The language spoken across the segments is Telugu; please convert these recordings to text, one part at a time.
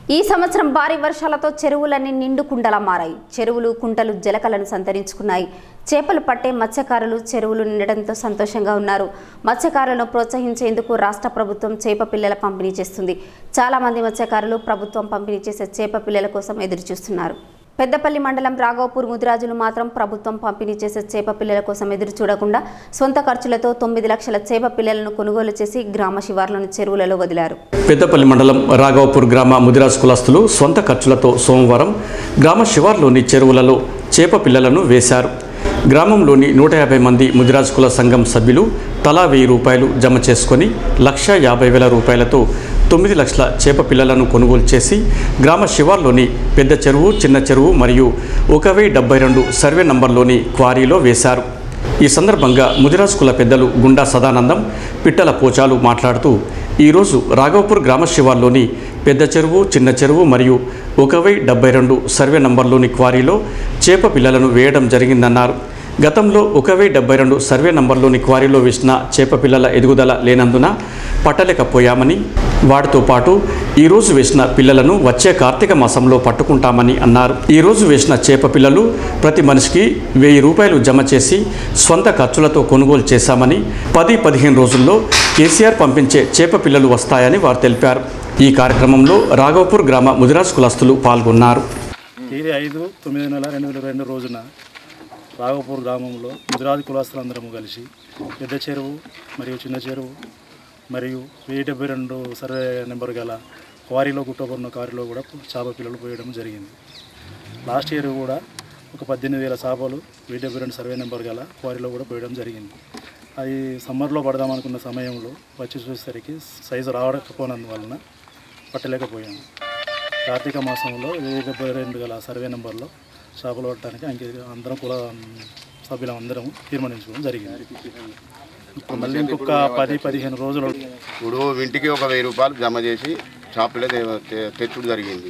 ఈ సంవత్సరం భారీ వర్షాలతో చెరువులన్నీ నిండు కుండలా మారాయి చెరువులు కుంటలు జలకలను సంతరించుకున్నాయి చేపలు పట్టే మత్స్యకారులు చెరువులు నిండడంతో సంతోషంగా ఉన్నారు మత్స్యకారులను ప్రోత్సహించేందుకు రాష్ట్ర ప్రభుత్వం చేప పిల్లల పంపిణీ చేస్తుంది చాలా మంది మత్స్యకారులు ప్రభుత్వం పంపిణీ చేసే చేప పిల్లల కోసం ఎదురు చూస్తున్నారు పెద్దపల్లి మండలం రాఘవపూర్ ముదిరాజులు మాత్రం ప్రభుత్వం పంపిణీ చేసే చేప పిల్లల కోసం ఎదురు చూడకుండా సొంత ఖర్చులతో తొమ్మిది లక్షల చేప పిల్లలను కొనుగోలు చేసి గ్రామ శివార్లోని చెరువులలో వదిలారు పెద్దపల్లి మండలం రాఘవపూర్ గ్రామ ముదిరాజ్ కులస్తులు సొంత ఖర్చులతో సోమవారం గ్రామ శివార్లోని చెరువులలో చేప పిల్లలను వేశారు గ్రామంలోని నూట యాభై మంది ముదిరాజ్ కుల సంఘం సభ్యులు తలా వెయ్యి రూపాయలు జమ చేసుకొని లక్ష యాభై వేల రూపాయలతో తొమ్మిది లక్షల చేప పిల్లలను కొనుగోలు చేసి గ్రామ శివార్లోని పెద్ద చెరువు చిన్న చెరువు మరియు ఒక వెయ్యి డెబ్బై రెండు సర్వే నంబర్లోని క్వారీలో వేశారు ఈ సందర్భంగా ముదిరాజ్ కుల పెద్దలు గుండా సదానందం పిట్టల పోచాలు మాట్లాడుతూ ఈరోజు రాఘవపూర్ గ్రామ శివార్లోని పెద్ద చెరువు చిన్న చెరువు మరియు ఒక వెయ్యి డెబ్బై రెండు సర్వే నంబర్లోని క్వారీలో చేప పిల్లలను వేయడం జరిగిందన్నారు గతంలో ఒక వెయ్యి డెబ్బై రెండు సర్వే నంబర్లోని క్వారీలో వేసిన చేప పిల్లల ఎదుగుదల లేనందున పట్టలేకపోయామని వాటితో పాటు ఈరోజు వేసిన పిల్లలను వచ్చే కార్తీక మాసంలో పట్టుకుంటామని అన్నారు ఈరోజు వేసిన చేప పిల్లలు ప్రతి మనిషికి వెయ్యి రూపాయలు జమ చేసి స్వంత ఖర్చులతో కొనుగోలు చేశామని పది పదిహేను రోజుల్లో కేసీఆర్ పంపించే చేప పిల్లలు వస్తాయని వారు తెలిపారు ఈ కార్యక్రమంలో రాఘవపూర్ గ్రామ ముదిరాజ్ కులస్తులు పాల్గొన్నారు తేదీ ఐదు తొమ్మిది నెల రెండు వేల రెండు రోజున రాఘవపూర్ గ్రామంలో ముదిరాజు కులాస్తులందరము కలిసి పెద్ద చెరువు మరియు చిన్న చెరువు మరియు వెయ్యి డెబ్బై రెండు సర్వే నెంబర్ గల క్వారీలో గుట్టబడిన కారులో కూడా చేప పిల్లలు పోయడం జరిగింది లాస్ట్ ఇయర్ కూడా ఒక పద్దెనిమిది వేల చేపలు వెయ్యి డెబ్బై రెండు సర్వే నెంబర్ గల క్వారీలో కూడా పోయడం జరిగింది అది సమ్మర్లో పడదామనుకున్న సమయంలో వచ్చి చూసేసరికి సైజు రావకపోయినందువలన పట్టలేకపోయాము కార్తీక మాసంలో వెయ్యి డెబ్బై రెండు గల సర్వే నెంబర్లో చేపలు పట్టడానికి అంకే అందరం కుల సభ్యులం అందరం తీర్మానించుకోవడం జరిగింది ఇప్పుడు మళ్ళీ ఇంకొక పది పదిహేను రోజులు ఇప్పుడు ఇంటికి ఒక వెయ్యి రూపాయలు జమ చేసి చేపలే తే- తే- తెచ్చుడు జరిగింది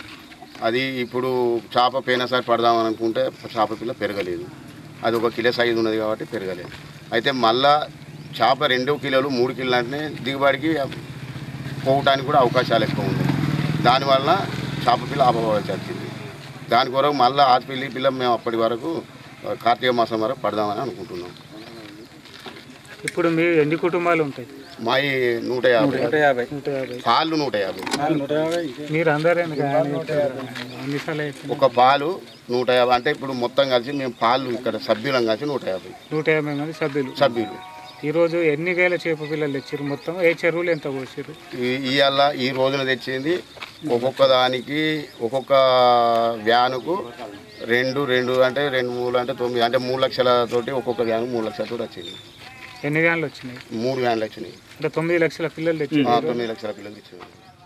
అది ఇప్పుడు చేప పోయినసారి పడదామని అనుకుంటే చేప పిల్ల పెరగలేదు అది ఒక కిలో సైజు ఉన్నది కాబట్టి పెరగలేదు అయితే మళ్ళా చేప రెండు కిలోలు మూడు కిలోలు అంటే దిగుబడికి పోవటానికి కూడా అవకాశాలు ఎక్కువ ఉన్నాయి దానివల్ల చేప పిల్ల ఆపవలసి వచ్చింది దాని కొరకు మళ్ళీ ఆ పిల్లి పిల్ల మేము అప్పటి వరకు ఆ, కార్తీక మాసం వరకు పడదామని అనుకుంటున్నాం ఇప్పుడు మీ ఎన్ని కుటుంబాలు ఉంటాయి మా ఈ నూట యాభై నూట యాభై పాలు నూట యాభై మీరు అందరూ అన్నిసార్లు అయిపోయింది ఒక పాలు నూట యాభై అంటే ఇప్పుడు మొత్తం కలిసి మేము పాలు ఇక్కడ సభ్యులం కలిసి నూట యాభై నూట యాభై మంది సభ్యులు సభ్యులు ఈరోజు ఎన్ని వేల చేప పిల్లలు తెచ్చారు మొత్తం ఏ చెరువులు ఎంత కోసారు ఈ- ఇవాళ ఈ రోజున తెచ్చింది ఒక్కొక్క దానికి ఒక్కొక్క వ్యానుకు రెండు రెండు అంటే రెండు మూడు అంటే తొమ్మిది అంటే మూడు లక్షల తోటి ఒక్కొక్క వ్యాను మూడు లక్షల తోటి వచ్చింది ఎన్ని వ్యాన్లు వచ్చినాయి మూడు వ్యాన్లు వచ్చినాయి అంటే తొమ్మిది లక్షల పిల్లలు ఆ, తెచ్చారు తొమ్మిది లక్షల పిల్లలు తెచ్చింది